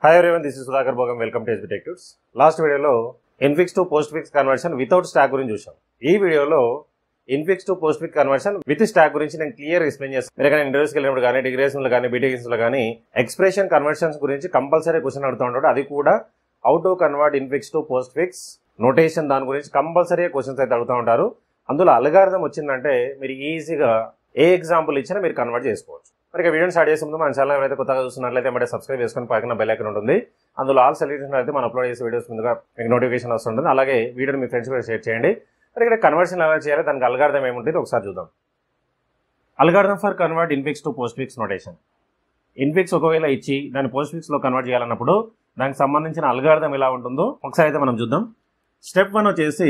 hi everyone this is Sudhakar Bhogam welcome to SB techtives last వీడియోలో infix to postfix conversion without stack గురించి చూసాం ఈ వీడియోలో infix to postfix conversion with stack గురించి నేను clear explain చేస్తాను మీరు కానీ ఇంటర్వ్యూస్కి వెళ్ళినప్పుడు కానీ డిగ్రేషన్లో కానీ బీటెక్స్లో కానీ ఎక్స్ప్రెషన్ కన్వర్షన్స్ గురించి కంపల్సరీ క్వశ్చన్ అడుగుతూ ఉంటాడు అది కూడా how to convert infix to postfix notation దాని గురించి కంపల్సరీ క్వశ్చన్స్ అయితే అడుగుతూ ఉంటారు అందులో అలగారిథం వచ్చిందంటే మీరు ఈజీగా ఏ ఎగ్జాంపుల్ ఇచ్చినా మీరు కన్వర్ట్ చేసుకోవచ్చు మరి ఇక వీడియో స్టార్ట్ చేసే ముందు మన ఛానల్ ఎవరైతే కొత్తగా చూస్తున్నట్లయితే మరి సబ్స్క్రైబ్ చేసుకొని పక్కన బెల్ ఐకన్ ఉంటుంది అందులో ఆల్ సెలెక్షన్ అయితే మనం అప్లోడ్ చేసే వీడియోస్ ముందుగా మీకు నోటిఫికేషన్ వస్తుంటుంది అలాగే వీడియోని మీ ఫ్రెండ్స్ కూడా షేర్ చేయండి మరి ఇక్కడ కన్వర్షన్ ఎలా చేయాలి దానికి అల్గార్థం ఏముంటుంది ఒకసారి చూద్దాం algorithm for convert infix to postfix notation infix ఒకవేళ ఇచ్చి దాన్ని పోస్ట్ ఫిక్స్ లో కన్వర్ట్ చేయాలన్నప్పుడు దానికి సంబంధించిన అల్గార్థం ఎలా ఉంటుందో ఒకసారి అయితే మనం చూద్దాం స్టెప్ వన్ వచ్చేసి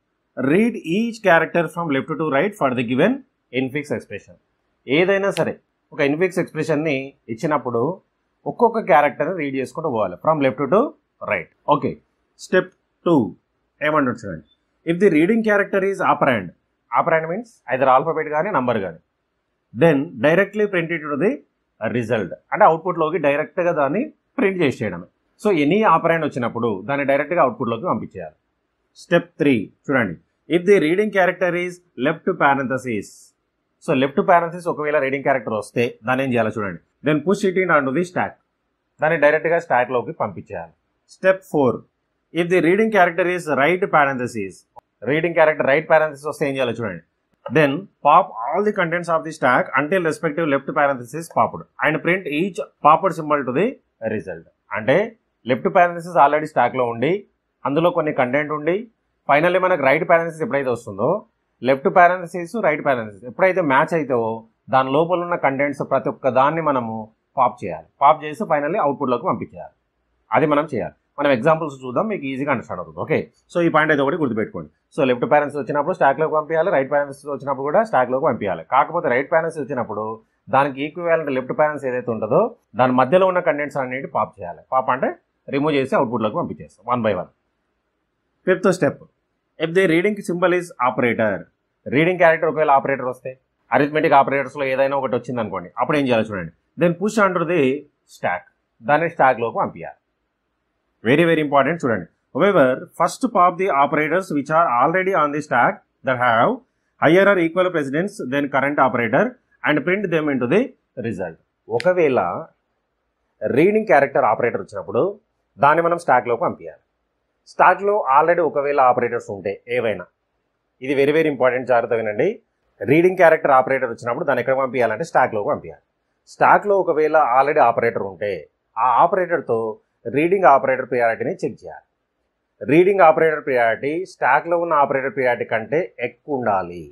read each character from left to right for the given infix expression ఏదైనా సరే ఒక ఇన్ఫిక్స్ ఎక్స్ప్రెషన్ని ఇచ్చినప్పుడు ఒక్కొక్క క్యారెక్టర్ రీడ్ చేసుకుంటూ పోవాలి from left to right okay step two ఏమంటారు చూడండి if the reading character is operand operand means either alphabet కానీ నంబర్ కానీ then directly printed to the result అంటే అవుట్పుట్లోకి డైరెక్ట్గా దాన్ని ప్రింట్ చేసి చేయడమే సో ఎనీ ఆపరాండ్ వచ్చినప్పుడు దాన్ని డైరెక్ట్గా అవుట్పుట్లోకి పంపించేయాలి స్టెప్ త్రీ చూడండి if the reading character is left parenthesis so left parenthesis ఒకవేళ రీడింగ్ క్యారెక్టర్ వస్తే దాన్ని ఏం చేయాలో చూడండి then push it in and the stack దాన్ని డైరెక్ట్గా స్టాక్లోకి పంపించేయాలి step four if the reading character is right parenthesis reading character right parenthesis వస్తే ఏం చేయాలో చూడండి then pop all the contents of the stack until respective left parenthesis popped and print each popped symbol to the result అంటే left parenthesis already స్టాక్లో ఉండి అందులో కొన్ని content ఉండి ఫైనల్లీ మనకు రైట్ పారాలసిస్ ఎప్పుడైతే వస్తుందో లెఫ్ట్ పారాలసిస్ రైట్ పారాలసిస్ ఎప్పుడైతే మ్యాచ్ అవుతావో దాని లోపల ఉన్న కంటెంట్స్ ప్రతి ఒక్క దాన్ని మనము పాప్ చేయాలి పాప్ చేసి ఫైనల్లీ అవుట్పుట్లోకి పంపించేయాలి అది మనం చేయాలి మనం ఎగ్జాంపుల్స్ చూద్దాం మీకు ఈజీగా అండర్స్టాండ్ అవుతుంది ఓకే సో ఈ పాయింట్ అయితే ఒకటి గుర్తుపెట్టుకోండి సో లెఫ్ట్ పారెంట్స్ వచ్చినప్పుడు స్టాక్లోకి పంపించాలి రైట్ పారెంట్స్ వచ్చినప్పుడు కూడా స్టాక్లోకి పంపించాలి కాకపోతే రైట్ పారెంట్స్ వచ్చినప్పుడు దానికి ఈక్వాలెంట్ లెఫ్ట్ పారెంట్స్ ఏదైతే ఉంటుందో దాని మధ్యలో ఉన్న కంటెంట్స్ అన్నిటి పాప్ చేయాలి పాప్ అంటే రిమూవ్ చేసి అవుట్పుట్లోకి పంపించేస్తాం one by one fifth step if the reading symbol is operator reading character ఒకవేళ ఆపరేటర్ వస్తే అరిథమెటిక్ ఆపరేటర్స్లో ఏదైనా ఒకటి వచ్చింది అనుకోండి అప్పుడు ఏం చేయాలి చూడండి then push under the stack దాన్ని స్టాక్లోకి పంపించాలి వెరీ వెరీ ఇంపార్టెంట్ చూడండి however first pop the operators which are already on the stack that have higher or equal precedence then current operator and print them into the result ఒకవేళ reading character operator వచ్చినప్పుడు దాన్ని మనం స్టాక్లోకి పంపించాలి స్టాక్లో already ఒకవేళ operators ఉంటే ఏవైనా ఇది వెరీ వెరీ ఇంపార్టెంట్ జాగ్రత్త వినండి రీడింగ్ క్యారెక్టర్ ఆపరేటర్ వచ్చినప్పుడు దాన్ని ఎక్కడ పంపించాలంటే స్టాక్లోకి పంపించాలి స్టాక్లో ఒకవేళ ఆల్రెడీ ఆపరేటర్ ఉంటే ఆ ఆపరేటర్తో రీడింగ్ ఆపరేటర్ ప్రియారిటీని చెక్ చేయాలి రీడింగ్ ఆపరేటర్ ప్రియారిటీ స్టాక్లో ఉన్న ఆపరేటర్ ప్రియారిటీ కంటే ఎక్కువ ఉండాలి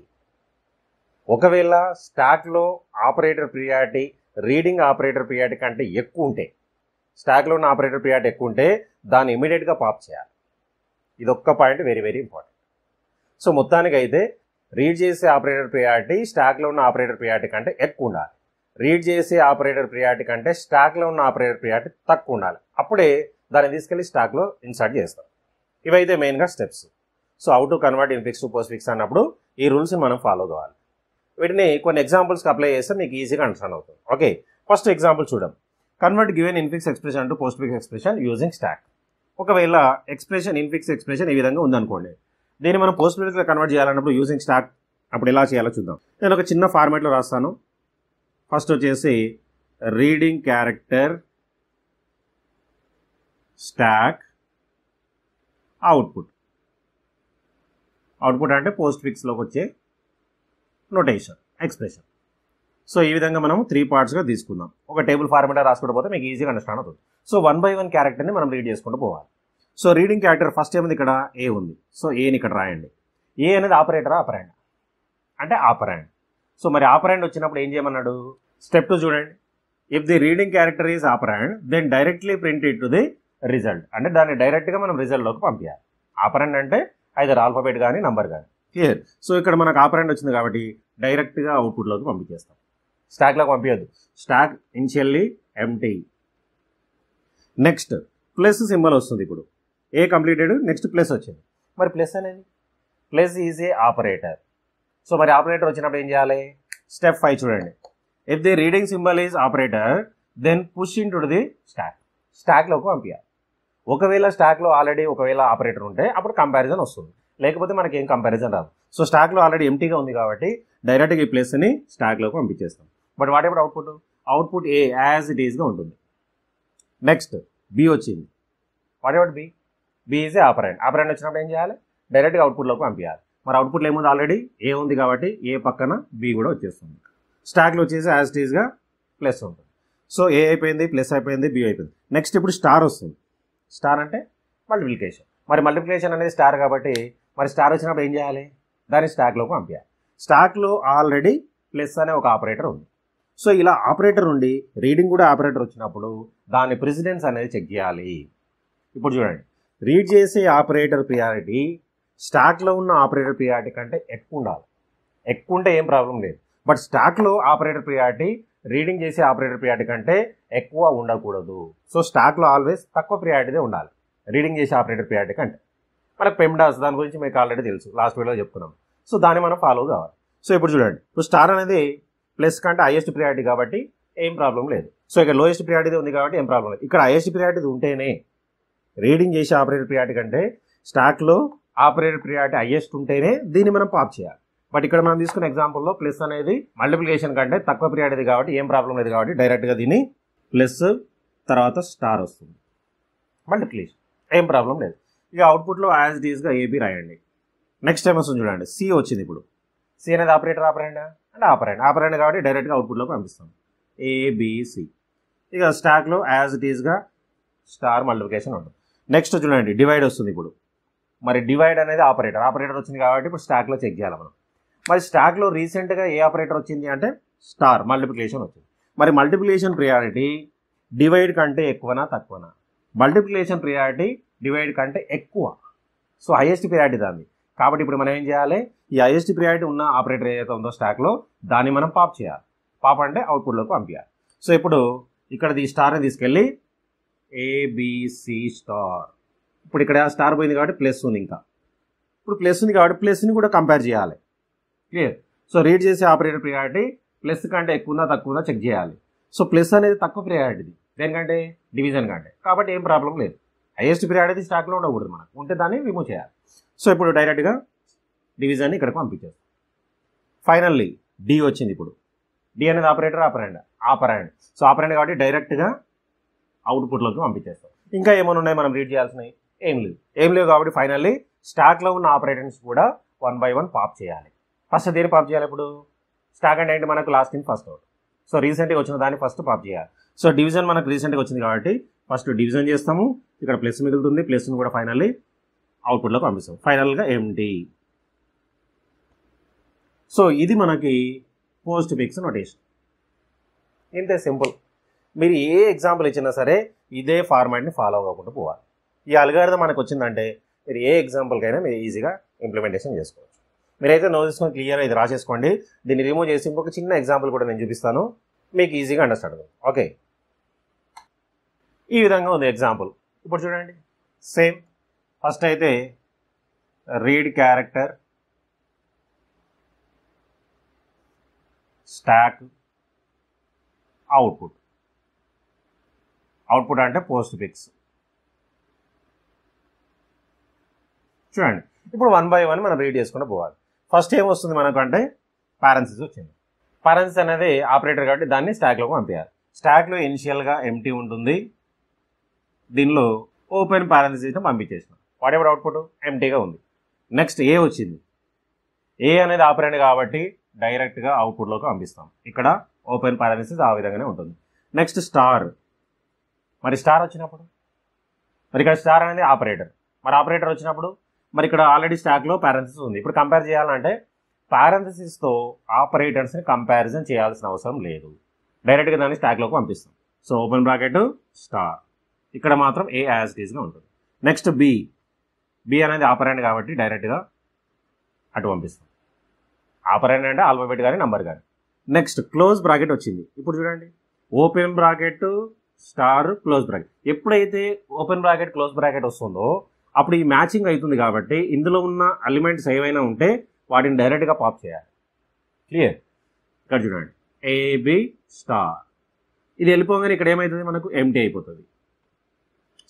ఒకవేళ స్టాక్లో operator priority reading operator priority కంటే ఎక్కువ ఉంటే స్టాక్లో ఉన్న ఆపరేటర్ ప్రియారిటీ ఎక్కువ ఉంటే దాన్ని ఇమీడియట్గా పాప్ చేయాలి ఇది ఒక్క point very very important so మొత్తానికి అయితే రీడ్ చేసే ఆపరేటర్ ప్రియారిటీ స్టాక్లో ఉన్న ఆపరేటర్ ప్రియారిటీ కంటే ఎక్కువ ఉండాలి రీడ్ చేసే ఆపరేటర్ ప్రియారిటీ కంటే స్టాక్లో ఉన్న ఆపరేటర్ ప్రియారిటీ తక్కువ ఉండాలి అప్పుడే దాన్ని తీసుకెళ్లి స్టాక్లో ఇన్సర్ట్ చేస్తాం ఇవైతే మెయిన్గా steps so how to convert infix to postfix అన్నప్పుడు ఈ రూల్స్ని మనం ఫాలో కావాలి వీటిని కొన్ని ఎగ్జాంపుల్స్కి అప్లై చేస్తే మీకు ఈజీగా అండర్స్టాండ్ అవుతుంది ఓకే ఫస్ట్ ఎగ్జాంపుల్ చూద్దాం convert given infix expression to postfix expression using stack ఒకవేళ ఎక్స్ప్రెషన్ ఇన్ఫిక్స్ ఎక్స్ప్రెషన్ ఈ విధంగా ఉందనుకోండి దీన్ని మనం పోస్ట్ ఫిక్స్గా కన్వర్ట్ చేయాలన్నప్పుడు యూజింగ్ స్టాక్ అప్పుడు ఎలా చేయాలో చూద్దాం నేను ఒక చిన్న ఫార్మాట్లో రాస్తాను ఫస్ట్ వచ్చేసి reading character stack output output అంటే పోస్ట్ ఫిక్స్లోకి వచ్చే నోటేషన్ ఎక్స్ప్రెషన్ సో ఈ విధంగా మనం త్రీ పార్ట్స్గా తీసుకుందాం ఒక టేబుల్ ఫార్మేట్ రాసుకుంటూ పోతే మీకు ఈజీగా అండర్స్టాండ్ అవుతుంది సో వన్ బై వన్ క్యారెక్టర్ని మనం రీడ్ చేసుకుంటూ పోవాలి సో రీడింగ్ క్యారెక్టర్ ఫస్ట్ ఏముంది ఇక్కడ ఏ ఉంది సో ఏని ఇక్కడ రాయండి ఏ అనేది ఆపరేటరా ఆపరాండ్ అంటే ఆపరాండ్ సో మరి ఆపరాండ్ వచ్చినప్పుడు ఏం చేయమన్నాడు స్టెప్ టూ చూడండి if the reading character is operand then directly print it to the result అంటే దాన్ని డైరెక్ట్గా మనం రిజల్ట్లోకి పంపించాలి ఆపరాండ్ అంటే ఐదర్ ఆల్ఫాబెట్ కానీ నంబర్ కానీ క్లియర్ సో ఇక్కడ మనకు ఆపరాండ్ వచ్చింది కాబట్టి డైరెక్ట్గా అవుట్పుట్లోకి పంపించేస్తాం స్టాక్లోకి పంపించద్దు stack initially empty next plus symbol వస్తుంది ఇప్పుడు ఏ కంప్లీటెడ్ నెక్స్ట్ ప్లస్ వచ్చింది మరి ప్లస్ అనేది plus is a operator so మరి ఆపరేటర్ వచ్చినప్పుడు ఏం చేయాలి స్టెప్ ఫైవ్ చూడండి if the reading symbol is operator then push into the stack స్టాక్లోకి పంపించాలి ఒకవేళ స్టాక్లో ఆల్రెడీ ఒకవేళ ఆపరేటర్ ఉంటే అప్పుడు కంపారిజన్ వస్తుంది లేకపోతే మనకి ఏం కంపారిజన్ రాదు సో స్టాక్లో ఆల్రెడీ ఎంటీగా ఉంది కాబట్టి డైరెక్ట్గా ఈ ప్లేస్ని స్టాక్లోకి పంపించేస్తాం but whatever output output A as it ఈస్గా ఉంటుంది నెక్స్ట్ బి వచ్చింది whatever B B is a operand operand వచ్చినప్పుడు ఏం చేయాలి డైరెక్ట్గా అవుట్పుట్లోకి పంపించాలి మరి అవుట్పుట్లో ఏముంది ఆల్రెడీ ఏ ఉంది కాబట్టి ఏ పక్కన బి కూడా వచ్చేస్తుంది స్టాక్లో వచ్చేసి యాజ్ ఇట్ ఈస్గా ప్లస్ ఉంటుంది సో ఏ అయిపోయింది ప్లస్ అయిపోయింది బి అయిపోయింది నెక్స్ట్ ఇప్పుడు స్టార్ వస్తుంది స్టార్ అంటే మల్టిప్లికేషన్ మరి మల్టిప్లికేషన్ అనేది స్టార్ కాబట్టి మరి స్టార్ వచ్చినప్పుడు ఏం చేయాలి దాన్ని స్టాక్లోకి పంపించాలి స్టాక్లో ఆల్రెడీ ప్లస్ అనే ఒక ఆపరేటర్ ఉంది సో ఇలా ఆపరేటర్ ఉండి రీడింగ్ కూడా ఆపరేటర్ వచ్చినప్పుడు దాని ప్రెసిడెన్స్ అనేది చెక్ చేయాలి ఇప్పుడు చూడండి రీడ్ చేసే ఆపరేటర్ ప్రియారిటీ స్టాక్లో ఉన్న ఆపరేటర్ ప్రియారిటీ కంటే ఎక్కువ ఉండాలి ఎక్కువ ఉంటే ఏం ప్రాబ్లం లేదు బట్ స్టాక్లో ఆపరేటర్ ప్రియారిటీ రీడింగ్ చేసే ఆపరేటర్ ప్రియారిటీ కంటే ఎక్కువ ఉండకూడదు సో స్టాక్లో ఆల్వేస్ తక్కువ ప్రియారిటీదే ఉండాలి రీడింగ్ చేసే ఆపరేటర్ ప్రియారిటీ కంటే మనకు పెమ్డాస్ దాని గురించి మీకు ఆల్రెడీ తెలుసు లాస్ట్ వీడియోలో చెప్పుకున్నాం సో దాన్ని మనం ఫాలో కావాలి సో ఇప్పుడు చూడండి ఇప్పుడు స్టార్ అనేది ప్లస్ కంటే హైయెస్ట్ ప్రియారిటీ కాబట్టి ఏం ప్రాబ్లం లేదు సో ఇక్కడ లోయెస్ట్ ప్రియారిటీ ఉంది కాబట్టి ఏం ప్రాబ్లం లేదు ఇక్కడ హైయెస్ట్ ప్రియారిటీ ఉంటేనే రీడింగ్ చేసే ఆపరేటర్ ప్రియారిటీ కంటే స్టాక్లో ఆపరేటర్ ప్రియారిటీ హైయెస్ట్ ఉంటేనే దీన్ని మనం పాప్ చేయాలి బట్ ఇక్కడ మనం తీసుకున్న ఎగ్జాంపుల్లో ప్లస్ అనేది మల్టిప్లికేషన్ కంటే తక్కువ ప్రియారిటీ కాబట్టి ఏం ప్రాబ్లం లేదు కాబట్టి డైరెక్ట్గా దీన్ని ప్లస్ తర్వాత స్టార్ వస్తుంది మల్టిప్లికేషన్ ఏం ప్రాబ్లం లేదు ఇక అవుట్పుట్లో యాజ్ డీస్గా ఏబీ రాయండి నెక్స్ట్ టైం వస్తుంది చూడండి సి వచ్చింది ఇప్పుడు సి అనేది ఆపరేటర్ ఆపరెంట్ అంటే ఆపరెంట్ ఆపరెంట్ కాబట్టి డైరెక్ట్గా అవుట్పుట్లోకి పంపిస్తాం ఏబిసి ఇక స్టాక్లో యాజ్ ఇట్ ఈస్గా స్టార్ మల్టిప్లికేషన్ ఉంటుంది నెక్స్ట్ చూడండి డివైడ్ వస్తుంది ఇప్పుడు మరి డివైడ్ అనేది ఆపరేటర్ ఆపరేటర్ వచ్చింది కాబట్టి ఇప్పుడు స్టాక్లో చెక్ చేయాలి మనం మరి స్టాక్లో రీసెంట్గా ఏ ఆపరేటర్ వచ్చింది అంటే స్టార్ మల్టిప్లికేషన్ వచ్చింది మరి మల్టిప్లికేషన్ ప్రియారిటీ డివైడ్ కంటే ఎక్కువనా తక్కువనా మల్టిప్లికేషన్ ప్రియారిటీ డివైడ్ కంటే ఎక్కువ సో హైయెస్ట్ ప్రియారిటీ దాన్ని కాబట్టి ఇప్పుడు మనం ఏం చేయాలి ఈ హైయెస్ట్ ప్రియారిటీ ఉన్న ఆపరేటర్ ఏదైతే ఉందో స్టాక్లో దాన్ని మనం పాప్ చేయాలి పాప్ అంటే అవుట్పుట్లోకి పంపించాలి సో ఇప్పుడు ఇక్కడ ఈ స్టార్ని తీసుకెళ్ళి ఏబిసి స్టార్ ఇప్పుడు ఇక్కడ స్టార్ పోయింది కాబట్టి ప్లస్ ఉంది ఇంకా ఇప్పుడు ప్లస్ ఉంది కాబట్టి ప్లస్ని కూడా కంపేర్ చేయాలి క్లియర్ సో రీడ్ చేసే ఆపరేటర్ ప్రియారిటీ ప్లస్ కంటే ఎక్కువ ఉందా తక్కువ ఉందా చెక్ చేయాలి సో ప్లస్ అనేది తక్కువ ప్రియారిటీది దేనికంటే డివిజన్ కంటే కాబట్టి ఏం ప్రాబ్లం లేదు హైయెస్ట్ ప్రియారిటీ స్టాక్లో ఉండకూడదు మనకు ఉంటే దాన్ని రిమూవ్ చేయాలి సో ఇప్పుడు డైరెక్ట్గా డివిజన్ని ఇక్కడికి పంపించేస్తాం ఫైనల్లీ డి వచ్చింది ఇప్పుడు డి అనేది ఆపరేటర్ ఆపరెండ్ ఆపరెండ్ సో ఆపరెండ్ కాబట్టి డైరెక్ట్గా అవుట్పుట్లోకి పంపించేస్తాం ఇంకా ఏమైనా ఉన్నాయి మనం రీడ్ చేయాల్సినవి ఏం లేవు ఏం లేవు కాబట్టి ఫైనల్లీ స్టాక్లో ఉన్న ఆపరేటర్స్ కూడా వన్ బై వన్ పాప్ చేయాలి ఫస్ట్ దేని పాప్ చేయాలి ఇప్పుడు స్టాక్ అంటే ఏంటి మనకు last in first out so రీసెంట్గా వచ్చిన దాన్ని ఫస్ట్ పాప్ చేయాలి సో డివిజన్ మనకు రీసెంట్గా వచ్చింది కాబట్టి ఫస్ట్ డివిజన్ చేస్తాము ఇక్కడ ప్లస్ మిగులుతుంది ప్లస్ని కూడా ఫైనల్లీ అవుట్పుట్లో పంపిస్తాం ఫైనల్గా ఎంటీ సో ఇది మనకి పోస్ట్ ఫిక్స్ నోటేషన్ ఇంతే సింపుల్ మీరు ఏ ఎగ్జాంపుల్ ఇచ్చినా సరే ఇదే ఫార్మాట్ని ఫాలో అవ్వకుండా పోవాలి ఈ అల్గారిథం మనకు వచ్చిందంటే మీరు ఏ ఎగ్జాంపుల్కైనా మీరు ఈజీగా ఇంప్లిమెంటేషన్ చేసుకోవచ్చు మీరైతే నో తీసుకొని క్లియర్గా ఇది రాసేసుకోండి దీన్ని రిమూవ్ చేసి ఇంకొక చిన్న ఎగ్జాంపుల్ కూడా నేను చూపిస్తాను మీకు ఈజీగా అండర్స్టాండ్ అవుతుంది ఓకే ఈ విధంగా ఉంది ఎగ్జాంపుల్ ఇప్పుడు చూడండి సేమ్ ఫస్ట్ అయితే read character stack output output అంటే పోస్ట్ ఫిక్స్ చూడండి ఇప్పుడు వన్ బై వన్ మనం రీడ్ చేసుకుంటూ పోవాలి ఫస్ట్ ఏం వస్తుంది మనకు అంటే పారెన్సిస్ వచ్చింది పారెన్సిస్ అనేది ఆపరేటర్ కాబట్టి దాన్ని స్టాక్లోకి పంపించాలి స్టాక్లో ఇనిషియల్గా ఎంటీ ఉంటుంది దీనిలో ఓపెన్ పారెన్సిస్ పంపించేసినాం వాట్ ఎవర్ అవుట్పుట్ ఎంటీగా ఉంది నెక్స్ట్ ఏ వచ్చింది ఏ అనేది ఆపరేట్ కాబట్టి డైరెక్ట్గా అవుట్పుట్లోకి పంపిస్తాం ఇక్కడ ఓపెన్ పారాలిసిస్ ఆ విధంగానే ఉంటుంది నెక్స్ట్ స్టార్ మరి స్టార్ వచ్చినప్పుడు మరి ఇక్కడ స్టార్ అనేది ఆపరేటర్ మరి ఆపరేటర్ వచ్చినప్పుడు మరి ఇక్కడ ఆల్రెడీ స్టాక్లో పారెన్సిస్ ఉంది ఇప్పుడు కంపేర్ చేయాలంటే పారెన్సిస్తో ఆపరేటర్స్ని కంపారిజన్ చేయాల్సిన అవసరం లేదు డైరెక్ట్గా దాన్ని స్టాక్లోకి పంపిస్తాం సో ఓపెన్ బ్రాకెట్ స్టార్ ఇక్కడ మాత్రం ఏ యాజ్ టీజ్గా ఉంటుంది నెక్స్ట్ బి బి అనేది ఆపరెంట్ కాబట్టి డైరెక్ట్గా అటు పంపిస్తాం ఆపరెంట్ అంటే ఆల్ఫాబెట్ కానీ నంబర్ కానీ నెక్స్ట్ క్లోజ్ బ్రాకెట్ వచ్చింది ఇప్పుడు చూడండి open bracket star close bracket ఎప్పుడైతే ఓపెన్ బ్రాకెట్ క్లోజ్ బ్రాకెట్ వస్తుందో అప్పుడు ఈ మ్యాచింగ్ అవుతుంది కాబట్టి ఇందులో ఉన్న ఎలిమెంట్స్ ఏవైనా ఉంటే వాటిని డైరెక్ట్గా పాప్ చేయాలి క్లియర్ ఇక్కడ చూడండి ఏబి స్టార్ ఇది వెళ్ళిపోగానే ఇక్కడ ఏమవుతుంది మనకు ఎంటీ అయిపోతుంది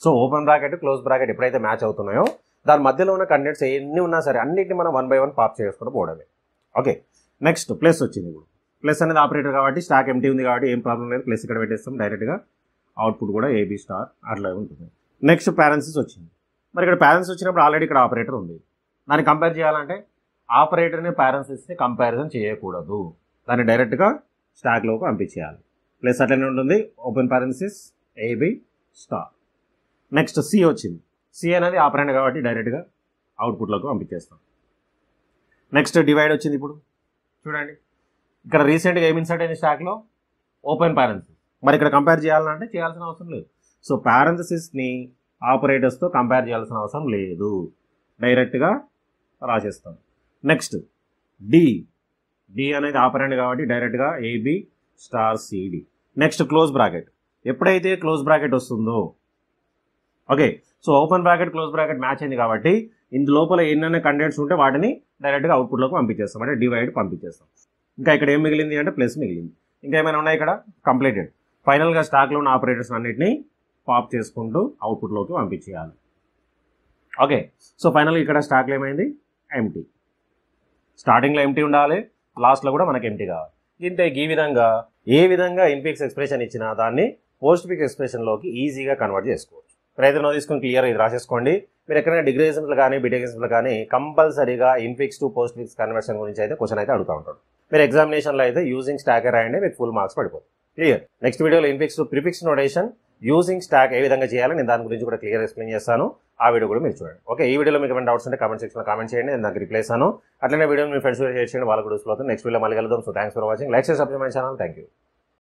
so open bracket close bracket ఎప్పుడైతే మ్యాచ్ అవుతున్నాయో దాని మధ్యలో ఉన్న కంటెంట్స్ ఎన్ని ఉన్నా సరే అన్నిటిని మనం వన్ బై వన్ పాప్ చేసుకుంటూ పోవడమే ఓకే నెక్స్ట్ ప్లస్ వచ్చింది ఇప్పుడు ప్లస్ అనేది ఆపరేటర్ కాబట్టి స్టాక్ ఎంటీ ఉంది కాబట్టి ఏం ప్రాబ్లం లేదు ప్లస్ ఇక్కడ పెట్టేస్తాం డైరెక్ట్గా అవుట్పుట్ కూడా ఏబీ స్టార్ అట్లా ఉంటుంది నెక్స్ట్ ప్యారెన్సెస్ వచ్చింది మరి ఇక్కడ ప్యారెన్స్ వచ్చినప్పుడు ఆల్రెడీ ఇక్కడ ఆపరేటర్ ఉంది దాన్ని కంపేర్ చేయాలంటే ఆపరేటర్ని ప్యారెన్సెస్ని కంపారిజన్ చేయకూడదు దాన్ని డైరెక్ట్గా స్టాక్లోకి పంపించేయాలి ప్లస్ అట్లనే ఉంటుంది open parenthesis AB star next C వచ్చింది సి అనేది ఆపరేంట్ కాబట్టి డైరెక్ట్గా అవుట్పుట్లోకి పంపించేస్తాం నెక్స్ట్ డివైడ్ వచ్చింది ఇప్పుడు చూడండి ఇక్కడ రీసెంట్గా ఏమి ఇన్సర్ట్ అయింది స్టాక్లో ఓపెన్ ప్యారెన్సిస్ మరి ఇక్కడ కంపేర్ చేయాలంటే చేయాల్సిన అవసరం లేదు సో ప్యారెన్సిస్ని ఆపరేటర్స్తో కంపేర్ చేయాల్సిన అవసరం లేదు డైరెక్ట్గా రాసేస్తాం నెక్స్ట్ డి డి అనేది ఆపరెంట్ కాబట్టి డైరెక్ట్గా AB star CD next close bracket ఎప్పుడైతే క్లోజ్ బ్రాకెట్ వస్తుందో okay so open bracket close bracket match అయింది కాబట్టి ఇందు లోపల ఎన్నెన్న కంటెంట్స్ ఉంటే వాటిని డైరెక్ట్గా అవుట్పుట్లోకి పంపించేస్తాం అంటే డివైడ్ పంపించేస్తాం ఇంకా ఇక్కడ ఏం మిగిలింది అంటే ప్లస్ మిగిలింది ఇంకా ఏమైనా ఉన్నాయి ఇక్కడ కంప్లీటెడ్ ఫైనల్గా స్టాక్లో ఉన్న ఆపరేటర్స్ అన్నిటిని పాప్ చేసుకుంటూ అవుట్పుట్లోకి పంపించేయాలి ఓకే సో ఫైనల్గా ఇక్కడ స్టాక్లో ఏమైంది ఎంటీ స్టార్టింగ్లో ఎంటీ ఉండాలి లాస్ట్లో కూడా మనకి ఎంటీ కావాలి ఇంతే ఈ విధంగా ఏ విధంగా ఇన్ఫిక్స్ ఎక్స్ప్రెషన్ ఇచ్చినా దాన్ని పోస్ట్ ఫిక్స్ ఎక్స్ప్రెషన్లోకి ఈజీగా కన్వర్ట్ చేసుకోవచ్చు ప్రయత్నం తీసుకొని క్లియర్ ఇది రాసేసుకోండి మీరు ఎక్కడైనా డిగ్రీ ఎగ్జామ్స్లో కానీ బీటెక్ ఎగ్జామ్స్లో కానీ కంపల్సరీగా infix to postfix conversion గురించి అయితే క్వశ్చన్ అయితే అడుగుతూ ఉంటాడు మీరు ఎగ్జామినేషన్లో అయితే యూజింగ్ స్టాకర్ రాయండి మీకు ఫుల్ మార్క్స్ పడిపోతుంది క్లియర్ నెక్స్ట్ వీడియోలో infix to prefix notation using stack ఏ విధంగా చేయాలి నేను దాని గురించి కూడా క్లియర్ ఎక్స్ప్లెయిన్ చేస్తాను ఆ వీడియో కూడా మీరు చూడండి ఓకే ఈ వీడియోలో మీకు ఏమైనా డౌట్స్ ఉంటే కామెంట్ సెక్షన్లో కామెంట్ చేయండి నేను దానికి రిప్లై ఇస్తాను అట్లనే వీడియో మీ ఫ్రెండ్స్ షేర్ చేయండి వాళ్ళకు కూడా నెక్స్ట్ వీడియో మళ్ళీ కలుద్దాం so thanks for watching like చేసి subscribe my channel thank you